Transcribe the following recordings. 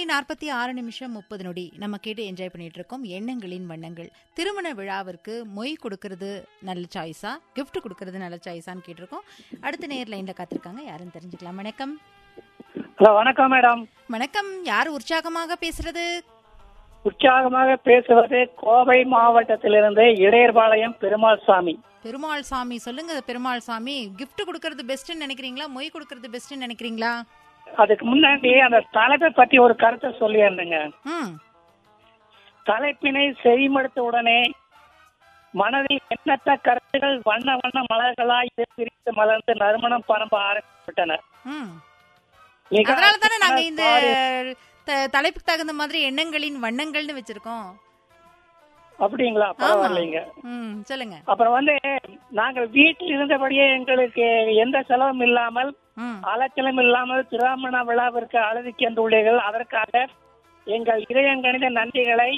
மணி நாற்பத்தி ஆறு நிமிஷம் முப்பது நொடி நம்ம கேட்டு என்ஜாய் பண்ணிட்டு இருக்கோம் எண்ணங்களின் வண்ணங்கள் திருமண விழாவிற்கு மொய் கொடுக்கறது நல்ல சாய்ஸா gift கொடுக்கறது நல்ல சாய்ஸான்னு கேட்டிருக்கோம் அடுத்த நேர் லைன்ல காத்திருக்காங்க யாருன்னு தெரிஞ்சுக்கலாம் வணக்கம் ஹலோ வணக்கம் மேடம் வணக்கம் யார் உற்சாகமாக பேசுறது உற்சாகமாக பேசுவது கோவை மாவட்டத்திலிருந்து இடையர்பாளையம் பெருமாள் சாமி பெருமாள் சாமி சொல்லுங்க பெருமாள் சாமி gift கொடுக்கறது பெஸ்ட்னு நினைக்கிறீங்களா மொய் கொடுக்கறது பெஸ்ட்னு நினைக்கிறீங்களா அதுக்கு முன்னாடி அந்த தலைப்பை பத்தி ஒரு கருத்தை சொல்லியிருந்தேங்க ம் தலைப்பினை செவிமடுத்த உடனே மனதில் எண்ணற்ற கருத்துகள் வண்ண வண்ண மலர்களாய் விரித்து மலர்ந்து நறுமணம் பரம்ப ஆரம்பித்துவிட்டன ம் மிக அதனால தானே நாங்க இந்த பாரு- த- தலைப்புக்கு தகுந்த மாதிரி எண்ணங்களின் வண்ணங்கள்னு வச்சிருக்கோம் அப்படிங்களா பரவாயில்லைங்க ம் சொல்லுங்க அப்புறம் வந்து நாங்கள் வீட்டில் இருந்தபடியே எங்களுக்கு எந்த செலவும் இல்லாமல் ம் அலைச்சலும் இல்லாமல் திருமண விழாவிற்கு அழுதி சென்றுள்ளீர்கள் அதற்காக எங்கள் இதயங்கணித நன்றிகளை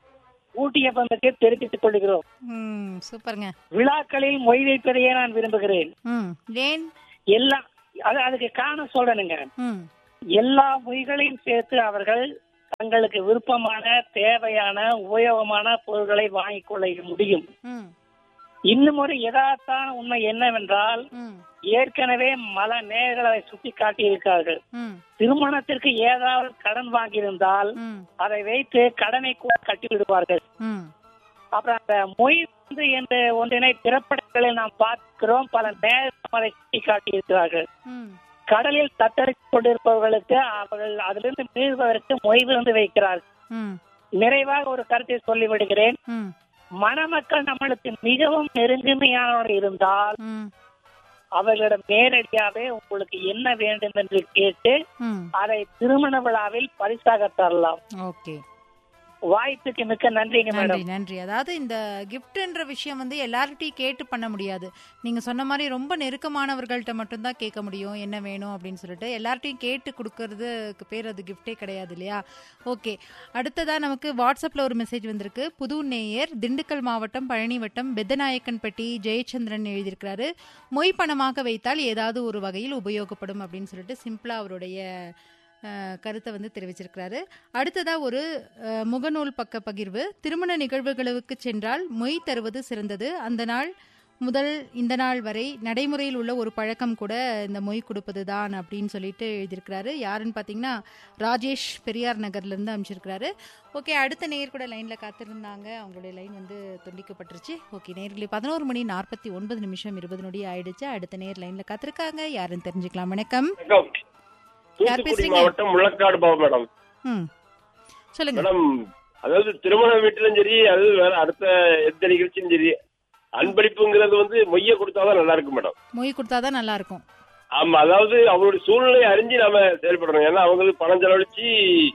ஊட்டிய பந்துக்கு தெரிவித்துக் கொள்கிறோம் ம் சூப்பருங்க விழாக்களில் மொய் வைப்பதையே நான் விரும்புகிறேன் ம் ஏன் எல்லா அது அதுக்கு காரணம் சொல்றேனுங்க ம் எல்லா மொய்களையும் சேர்த்து அவர்கள் தங்களுக்கு விருப்பமான தேவையான உபயோகமான பொருட்களை வாங்கிக் கொள்ள முடியும் ம் இன்னும் ஒரு யதார்த்தான உண்மை என்னவென்றால் ம் ஏற்கனவே பல நேர்களை சுட்டி காட்டியிருக்கார்கள் ம் திருமணத்திற்கு ஏதாவது கடன் வாங்கியிருந்தால் ம் அதை வைத்து கடனை கூட கட்டி விடுவார்கள் ம் அப்புறம் அந்த மொய் வந்து என்று ஒன்றினை திரைப்படங்களில் நாம் பார்க்கிறோம் பல நேரம் அதை சுட்டி காட்டியிருக்கிறார்கள் ம் கடலில் தத்தளித்துக் கொண்டிருப்பவர்களுக்கு அவர்கள் அதிலிருந்து மீள்வதற்கு மொய் வந்து வைக்கிறார்கள் ம் நிறைவாக ஒரு கருத்தை சொல்லிவிடுகிறேன் ம் மணமக்கள் நம்மளுக்கு மிகவும் நெருங்குமையானவர் இருந்தால் ம் அவர்களிடம் நேரடியாகவே உங்களுக்கு என்ன வேண்டும் என்று கேட்டு ம் அதை திருமண விழாவில் பரிசாக தரலாம் ஓகே வாய்ப்புக்கு மிக்க நன்றிங்க நன்றி மேடம் நன்றி அதாவது இந்த கிஃப்ட்ன்ற விஷயம் வந்து எல்லார்கிட்டையும் கேட்டு பண்ண முடியாது நீங்க சொன்ன மாதிரி ரொம்ப நெருக்கமானவர்கள்ட்ட மட்டும்தான் கேட்க முடியும் என்ன வேணும் அப்படின்னு சொல்லிட்டு எல்லார்ட்டையும் கேட்டு கொடுக்கறதுக்கு பேர் அது கிஃப்டே கிடையாது இல்லையா ஓகே அடுத்ததா நமக்கு வாட்ஸ்அப்ல ஒரு மெசேஜ் வந்திருக்கு புது நேயர் திண்டுக்கல் மாவட்டம் பழனி வட்டம் பெத்தநாயக்கன்பட்டி ஜெயச்சந்திரன் எழுதியிருக்கிறாரு மொய் பணமாக வைத்தால் ஏதாவது ஒரு வகையில் உபயோகப்படும் அப்படின்னு சொல்லிட்டு சிம்பிளா அவருடைய அஹ், கருத்தை வந்து தெரிவிச்சிருக்கிறாரு அடுத்ததா ஒரு அஹ், முகநூல் பக்க பகிர்வு திருமண நிகழ்வுகளுக்கு சென்றால் மொய் தருவது சிறந்தது அந்த நாள் முதல் இந்த நாள் வரை நடைமுறையில் உள்ள ஒரு பழக்கம் கூட இந்த மொய் கொடுப்பது தான் அப்படின்னு சொல்லிட்டு எழுதியிருக்கிறாரு யாருன்னு பார்த்தீங்கன்னா ராஜேஷ் பெரியார் நகர்ல இருந்து அமைச்சிருக்கிறாரு ஓகே அடுத்த நேயர் கூட லைன்ல காத்திருந்தாங்க அவங்களுடைய லைன் வந்து துண்டிக்கப்பட்டுருச்சு ஓகே நேர்களே பதினோரு மணி நாற்பத்தி ஒன்பது நிமிஷம் இருபது நொடி ஆயிடுச்சு அடுத்த நேர் லைன்ல காத்திருக்காங்க யாருன்னு தெரிஞ்சுக்கலாம் வணக்கம் வணக்கம் யார் தூத்துக்குடி பேசுறீங்க? மாவட்டம் முள்ளக்காடு பாவம் மேடம் ம் சொல்லுங்க மேடம் அதாவது திருமண வீட்டிலும் சரி அது வேற அடுத்த எந்த நிகழ்ச்சியும் சரி அன்பளிப்புங்கிறது வந்து மொய்ய கொடுத்தாதான் நல்லா இருக்கும் மேடம் மொய் கொடுத்தாதான் நல்லா இருக்கும் ஆமா அதாவது அவங்களுடைய சூழ்நிலையை அறிஞ்சு நாம செயல்படணும் ஏன்னா அவங்களுக்கு பணம் செலவழிச்சு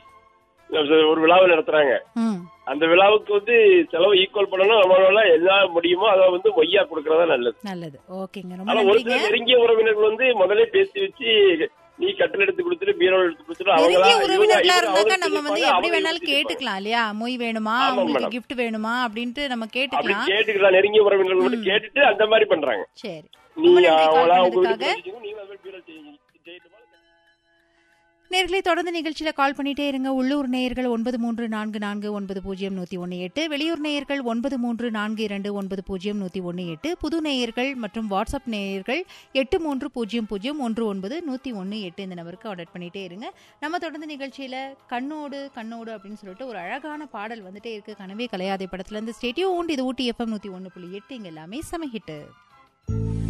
ஒரு விழாவை நடத்துறாங்க ம் அந்த விழாவுக்கு வந்து செலவு ஈக்குவல் பண்ணணும் நம்மளால என்ன முடியுமோ அதை வந்து மொய்யா கொடுக்கறதா நல்லது நல்லது ஓகேங்க ரொம்ப ஆனா ஒரு நன்றிங்க சில நெருங்கிய உறவினர்கள் வந்து முதல்ல பேசி வச்சு நீ கட்டில் எடுத்து கொடுத்துட்டு பீரோல் எடுத்து கொடுத்துட்டு அவங்களா நெருங்கிய இவங்க- உறவினர்களா இவங்க இருந்தாக்கா அவங்களுக்கு நம்ம வந்து கொடுப்பாங்க, எப்படி அவங்க வேணாலும் இவங்களுக்கு கேட்டுக்கலாம் இல்லையா மொய் வேணுமா ஆமா, உங்களுக்கு மேடம். gift வேணுமா அப்படின்ட்டு நம்ம அப்படி கேட்டுக்கலாம் கேட்டுக்கலாம் நெருங்கிய உறவினர்கள் மட்டும் கேட்டுட்டு அந்த மாதிரி பண்றாங்க சரி நீ ரொம்ப நன்றி அவங்களா கால் உங்களுக்கு பண்ணதுக்காக. வச்சுக்கோங்க, நீங்க அது மாதிரி பீரோல் செய்யுங்க. செய்யட்டுமா? நேர்களை தொடர்ந்து நிகழ்ச்சியில கால் பண்ணிட்டே இருங்க உள்ளூர் நேயர்கள் ஒன்பது மூன்று நான்கு நான்கு ஒன்பது பூஜ்ஜியம் நூத்தி ஒன்னு எட்டு வெளியூர் நேயர்கள் ஒன்பது மூன்று நான்கு இரண்டு ஒன்பது பூஜ்ஜியம் நூத்தி ஒன்னு எட்டு புது நேயர்கள் மற்றும் வாட்ஸ்அப் நேயர்கள் எட்டு மூன்று பூஜ்ஜியம் பூஜ்ஜியம் ஒன்று ஒன்பது நூத்தி ஒன்னு எட்டு இந்த நம்பருக்கு ஆர்டர் பண்ணிட்டே இருங்க நம்ம தொடர்ந்து நிகழ்ச்சியில கண்ணோடு கண்ணோடு அப்படின்னு சொல்லிட்டு ஒரு அழகான பாடல் வந்துட்டே இருக்கு கனவே கலையாதை படத்துல இருந்து ஸ்டேடியோ இது ஊட்டி எஃப்எம் நூத்தி ஒன்னு புள்ளி எட்டு இங்க எல்லாமே சமஹிட்டு